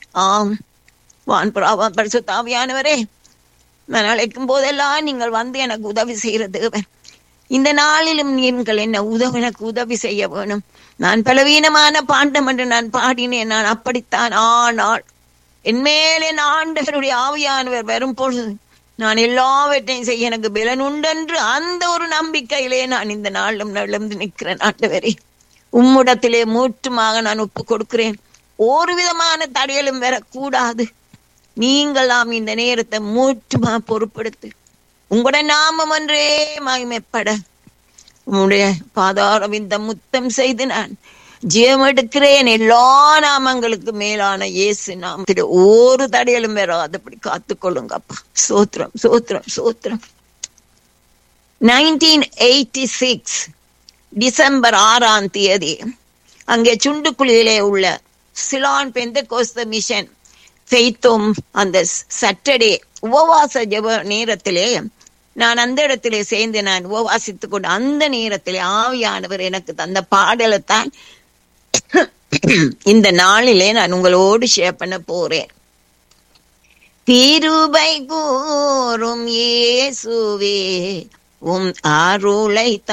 ஆம் வான் புறாவான் பரிசுத்தாவியானவரே நான் அழைக்கும் போதெல்லாம் நீங்கள் வந்து எனக்கு உதவி செய்கிற தேவன் இந்த நாளிலும் நீங்கள் என்ன உதவி எனக்கு உதவி செய்ய வேணும் நான் பலவீனமான பாண்டம் என்று நான் பாடினேன் நான் அப்படித்தான் ஆனால் என் மேல் என் ஆண்டவருடைய ஆவியானவர் வரும் பொழுது நான் எல்லாவற்றையும் செய்ய எனக்கு பலன் உண்டென்று அந்த ஒரு நம்பிக்கையிலே நான் இந்த நாளிலும் நழுந்து நிற்கிறேன் ஆண்டவரே உம்முடத்திலே மூற்றுமாக நான் ஒப்பு கொடுக்கிறேன் ஒரு விதமான தடையலும் வரக்கூடாது நீங்களாம் இந்த நேரத்தை மூற்றுமா பொறுப்படுத்து உங்களுடைய நாமம் ஒன்றே மகிமைப்பட உம்முடைய பாதாரம் இந்த முத்தம் செய்து நான் ஜெயம் எடுக்கிறேன் எல்லா நாமங்களுக்கு மேலான இயேசு நாமத்தில் ஒரு தடையலும் வராதபடி காத்துக்கொள்ளுங்க அப்பா சோத்திரம் சோத்திரம் சோத்திரம் நைன்டீன் எயிட்டி சிக்ஸ் டிசம்பர் ஆறாம் தேதி அங்கே சுண்டுக்குழியிலே உள்ள சிலான் பெந்த கோஸ்த மிஷன் ஃபெய்த்தும் அந்த சட்டர்டே உபவாச ஜப நேரத்திலே நான் அந்த இடத்திலே சேர்ந்து நான் உபவாசித்துக் கொண்டு அந்த நேரத்திலே ஆவியானவர் எனக்கு தந்த பாடலை தான் இந்த நாளிலே நான் உங்களோடு ஷேர் பண்ண போறேன் திருபை கூறும் இயேசுவே உம் அருளை